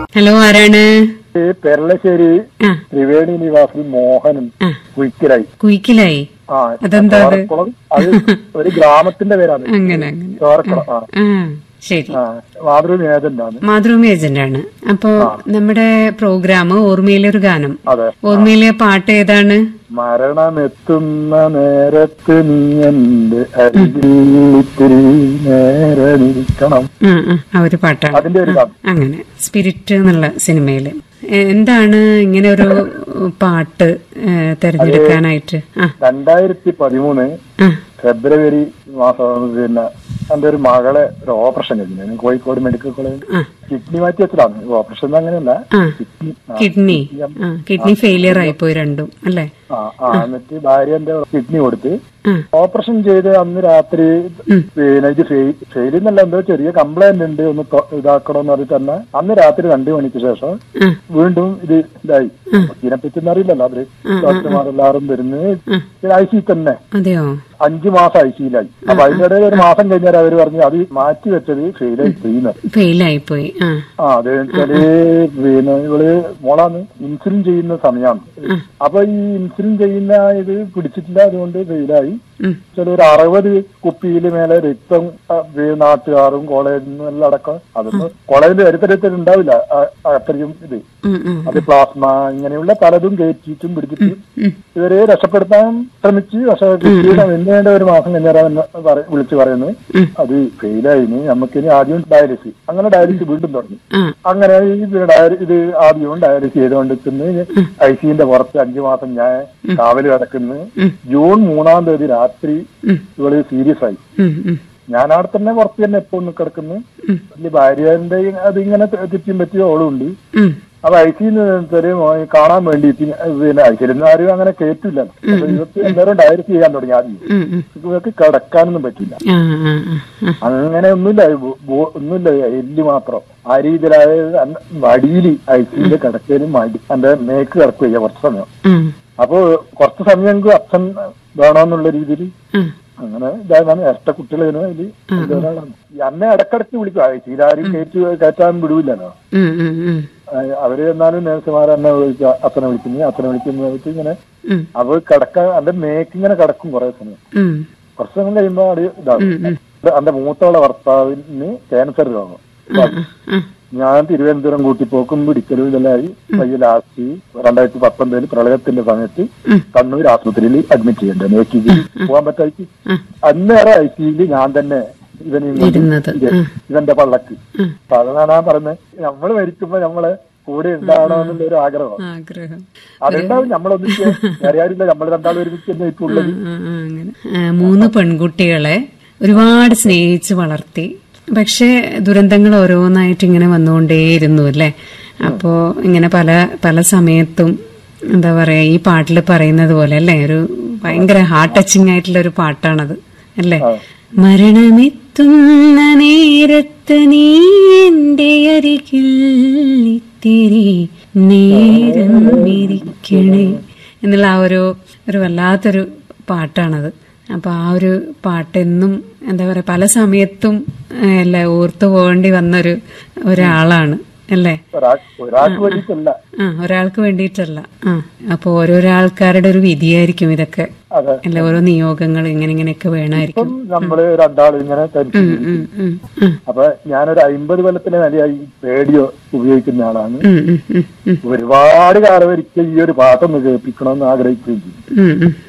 Hello ആരാണ് ഈ പെരളശ്ശേരി ആ ത്രിവേണി നിവാസിൽ മോഹനും ആ കുയിക്കലായി കുയിക്കിലായി ആ അതെന്താ അത്? ചോരക്കുളം അത് ഒരു ഗ്രാമത്തിന്റെ പേരാണ് അങ്ങനെ അങ്ങനെ ചോരക്കുളം ആ ആ ശരി ആ മാതൃഭൂമി ഏജന്റാണ് മാതൃഭൂമി ഏജന്റ് ആണ് അപ്പോ നമ്മുടെ പ്രോഗ്രാം ഓർമ്മയിലെ ഒരു ഗാനം അതെ ഓർമ്മയിലെ പാട്ട് ഏതാണ് മരണമെത്തുന്ന നേരത്ത് നീ എന്റെ അരികിൽ ഇത്തിരി നേരെ നിൽക്കണം ആ ആ, ആ ഒരു പാട്ടാണ് അതിന്റെ ഒരു ഗാനം അങ്ങനെ സ്പിരിറ്റ് എന്നുള്ള സിനിമയില് എ- എന്താണ് ഇങ്ങനെ ഒരു പാട്ട് ഏ, തെരഞ്ഞെടുക്കാനായിട്ട് ആ രണ്ടായിരത്തി പതിമൂന്ന് ആ ഫെബ്രുവരി മാസം പിന്നെ എന്റെ ഒരു മകളെ ഒരു ഓപ്പറേഷൻ കഴിഞ്ഞു കോഴിക്കോട് മെഡിക്കൽ കോളേജിൽ ആ കിഡ്നി മാറ്റി വെച്ചതാണ് ഓപ്പറേഷൻ അങ്ങനെയല്ല ആ കിഡ്നി ആ, കിഡ്നി ആ കിഡ്നി ഫെയിലിയർ ആയിപ്പോയി രണ്ടും അല്ലേ ആ ആ എന്നിട്ട് ഭാര്യ കിഡ്നി കൊടുത്ത് ആ ഓപ്പറേഷൻ ചെയ്ത് അന്ന് രാത്രി പിന്നെ ഇത് ഫെയിൽ എന്നല്ല എന്തോ ചെറിയ കംപ്ലൈന്റ് ഉണ്ട് ഒന്ന് തൊ- ഇതാക്കണമെന്ന് പറഞ്ഞിട്ട് തന്നെ അന്ന് രാത്രി രണ്ടു മണിക്ക് ശേഷം ആ വീണ്ടും ഇത് ഇതായി ഇതിനെപ്പറ്റി അറിയില്ലല്ലോ അവര് ഡോക്ടർമാരെല്ലാരും വരുന്നത് ഐ സി തന്നെ അതെയോ അഞ്ചു മാസം ഐ സിയിലായി അപ്പൊ അതിന്റെ ഇടയിൽ ഒരു മാസം കഴിഞ്ഞാൽ അവര് പറഞ്ഞു അത് മാറ്റി വെച്ചത് ഫെയിലായി ചെയ്യുന്നത് ഫെയിൽ ആയിപ്പോയി ആ ആ അത് വെച്ചാല് പിന്നെ ഇവള് മോളാണ് ഇൻസുലിൻ ചെയ്യുന്ന സമയമാണ് അപ്പൊ ഈ ഇൻസുലിൻ ചെയ്യുന്ന ഇത് പിടിച്ചിട്ടില്ല അതുകൊണ്ട് ഫെയിലായി ഉം. ചില ഒരു അറുപത് കുപ്പിയിൽ മേലെ രക്തം ആ, വീ- നാട്ടുകാരും കോളേജിൽ നിന്നും എല്ലാം അടക്കം അതൊന്നും കോളേജിൽ അടുത്തടുത്ത് ഉണ്ടാവില്ല ആ, അത്രയും ഇത് ഉം, ഉം, അത് പ്ലാസ്മ ഇങ്ങനെയുള്ള പലതും കയറ്റിയിട്ടും പിടിച്ചിട്ടും ഉം. ഇവരെ രക്ഷപ്പെടുത്താൻ ശ്രമിച്ച് പക്ഷെ കിട്ടിയത് പിന്നീട് ഒരു മാസം കഴിഞ്ഞാൽ വിളിച്ചു പറയുന്നത് ഉം. അത് ഫെയിലായി ഇനി നമുക്കിനി ആദ്യം ഡയാലിസിസ് അങ്ങനെ ഡയാലിസിസ് വീണ്ടും തുടങ്ങി ആ അങ്ങനെ ഈ ഡയ- ഇത് ആദ്യവും ഡയാലിസിസ് ചെയ്തുകൊണ്ടിരിക്കുന്നു ഐ സിന്റെ പുറത്ത് അഞ്ചു മാസം ഞാൻ കാവല് കിടക്കുന്നു ഉം. ജൂൺ മൂന്നാം തീയതി രാത്രി ഉം, ഇവള് സീരിയസ് ആയി ഉം, ഉം, ഞാൻ അവിടെ തന്നെ പുറത്ത് തന്നെ എപ്പോ ഒന്ന് കിടക്കുന്നു ഉം. വലിയ ഭാര്യന്റെ അതിങ്ങനെ തെറ്റിയും പറ്റിയ ഓളും ഉണ്ട് ഉം. അപ്പൊ ഐസിന്ന് കാണാൻ വേണ്ടിയിട്ട് പിന്നെ ഐസിലൊന്നും ആരും അങ്ങനെ കേട്ടില്ല അപ്പൊ ഇവർക്ക് എല്ലാവരും ഡയറക്റ്റ് ചെയ്യാൻ തുടങ്ങി ആദ്യം ഉം, ഉം. ഇവർക്ക് കിടക്കാനൊന്നും പറ്റില്ല ആ ആ ആ ആ അങ്ങനെ ഒന്നുമില്ല ബോ- ബോ- ഒന്നുമില്ല എല്ല് മാത്രം ആ രീതിയിലായ വടിയില് ഐസിന്റെ കിടക്കലും മടി എന്റെ മേക്ക് കിടക്കുക കുറച്ച് സമയം ഉം, അപ്പൊ കുറച്ച് സമയം എനിക്ക് അച്ഛൻ വേണമെന്നുള്ള രീതിയിൽ ഉം. അങ്ങനെ ഇതാണ് ഇരട്ട കുട്ടികളേനു അതില് ഇതൊരാളാണ് ഈ അന്നെ ഇടക്കിടക്ക് വിളിക്കും ഐസിയിൽ ആരും കയറ്റി കയറ്റാൻ വിടൂല്ലല്ലോ ഉം, ഉം, ഉം. ആ, അവര് എന്നാലും നേഴ്സുമാർ എന്നെ വിളിച്ച അച്ഛനെ വിളിക്കുന്നു അച്ഛനെ വിളിക്കുന്നു വെച്ച് ഇങ്ങനെ ഉം, അവ കിടക്കാൻ എന്റെ മേക്ക് ഇങ്ങനെ കിടക്കും കുറെ സമയം ഉം. കുറച്ച് സമയം കഴിയുമ്പോ അത് ഇതാണ് എന്റെ മൂത്തോളെ ഭർത്താവിന് ക്യാൻസർ രോഗം ആ, ആ. ഞാൻ തിരുവനന്തപുരം കൂട്ടിപ്പോക്കും പിടിക്കലും ഇതെല്ലാമായി പയ്യ ലാസ്റ്റ് രണ്ടായിരത്തി പത്തൊമ്പതിൽ പ്രളയത്തിന്റെ സമയത്ത് ഉം. കണ്ണൂർ ആശുപത്രിയിൽ അഡ്മിറ്റ് ചെയ്യണ്ടേ നോക്കി പോകാൻ പറ്റായിട്ട് ഉം. അന്നേരം ഐ സിയിൽ ഞാൻ തന്നെ ഇവനെ ഇങ്ങോട്ട് ഇരുന്നത് ഇത് ഉം. ഇവന്റെ പള്ളക്ക് ഉം. അപ്പൊ അതാണ് ഞാൻ പറഞ്ഞത് നമ്മള് മരിക്കുമ്പോ നമ്മളെ കൂടെ ഉണ്ടാവണമെന്നുള്ള ഒരു ആഗ്രഹം ആഗ്രഹം അതുണ്ടാവും നമ്മളൊന്നിച്ച് അറിയാറില്ല നമ്മൾ രണ്ടാളും ഒരുമിച്ച് തന്നെ ഇപ്പൊ ഉള്ളത് ആ, ആ, അങ്ങനെ ആ, മൂന്ന് പെൺകുട്ടികളെ ഒരുപാട് സ്നേഹിച്ച് വളർത്തി പക്ഷെ ദുരന്തങ്ങൾ ഓരോന്നായിട്ട് ഇങ്ങനെ വന്നുകൊണ്ടേയിരുന്നു അല്ലേ അപ്പോ ഇങ്ങനെ പല പല സമയത്തും എന്താ പറയാ ഈ പാട്ടിൽ പറയുന്നത് പോലെ അല്ലേ ഒരു ഭയങ്കര ഹാർട്ട് ടച്ചിങ് ആയിട്ടുള്ള ഒരു പാട്ടാണത് അല്ലേ മരണമെത്തുന്ന നേരത്ത് നീ എന്റെ അരികിൽ ഇത്തിരി നേരം ഇരിക്കണേ എന്നുള്ള ആ ഒരു ഒരു വല്ലാത്തൊരു പാട്ടാണത് അപ്പൊ ആ ഒരു പാട്ടെന്നും എന്താ പറയാ പല സമയത്തും ഏഹ്, അല്ലേ ഓർത്തു പോകേണ്ടി വന്നൊരു ഒരാളാണ് അല്ലേ ഒരാ- ഒരാൾക്ക് വേണ്ടിയിട്ടല്ല ആ ഒരാൾക്ക് വേണ്ടിയിട്ടല്ല ആ അപ്പൊ ഓരോരോ ആൾക്കാരുടെ ഒരു വിധിയായിരിക്കും ഇതൊക്കെ അതെ അല്ല ഓരോ നിയോഗങ്ങൾ ഇങ്ങനെ ഇങ്ങനെയൊക്കെ വേണമായിരിക്കും ഇപ്പം നമ്മള് രണ്ടാളും ഇങ്ങനെ തനിച്ച് ഉം, ഉം, ഉം, ഉം, അപ്പൊ ഞാനൊരു അമ്പത് കൊല്ലത്തിന് മേലെയായി റേഡിയോ ഉപയോഗിക്കുന്ന ആളാണ് ഉം, ഉം, ഉം, ഉം, ഒരുപാട് കാലം ഒരിക്കൽ ഈ ഒരു പാട്ടൊന്ന് കേൾപ്പിക്കണമെന്ന് ആഗ്രഹിക്കുകയും ചെയ്തു ഉം, ഉം.